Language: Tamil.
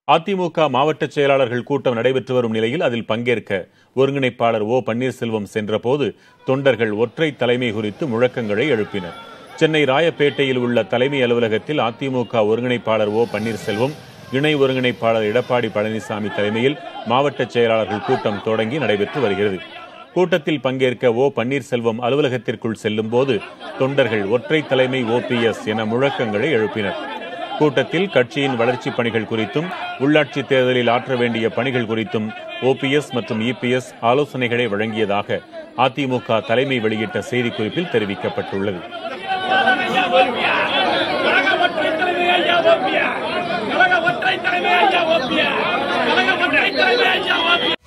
அதிமுக மாவட்ட செயலாளர்கள் கூட்டம் நடைபெற்று வரும் நிலையில் அதில் பங்கேற்க ஒருங்கிணைப்பாளர் ஓ பன்னீர்செல்வம் சென்றபோது தொண்டர்கள் ஒற்றை தலைமை குறித்து முழக்கங்களை எழுப்பினர் சென்னை ராயப்பேட்டையில் உள்ள தலைமை அலுவலகத்தில் அதிமுக ஒருங்கிணைப்பாளர் ஓ பன்னீர்செல்வம் இணை ஒருங்கிணைப்பாளர் எடப்பாடி பழனிசாமி தலைமையில் மாவட்ட செயலாளர்கள் கூட்டம் தொடங்கி நடைபெற்று வருகிறது கூட்டத்தில் பங்கேற்க ஓ பன்னீர்செல்வம் அலுவலகத்திற்குள் செல்லும் போது தொண்டர்கள் ஒற்றை தலைமை ஓபிஎஸ் என முழக்கங்களை எழுப்பினர் கூட்டத்தில் கட்சியின் வளர்ச்சிப் பணிகள் குறித்தும் உள்ளாட்சி தேர்தலில் ஆற்ற வேண்டிய பணிகள் குறித்தும் ஓபிஎஸ் மற்றும் இபிஎஸ் ஆலோசனைகளை வழங்கியதாக அதிமுக தலைமை வெளியிட்ட செய்திக்குறிப்பில் தெரிவிக்கப்பட்டுள்ளது கழக ஒற்றை தலைமை ஐயா ஓபியா கழக ஒற்றை தலைமை ஐயா ஓபியா கழக ஒற்றை தலைமை ஐயா ஓபியா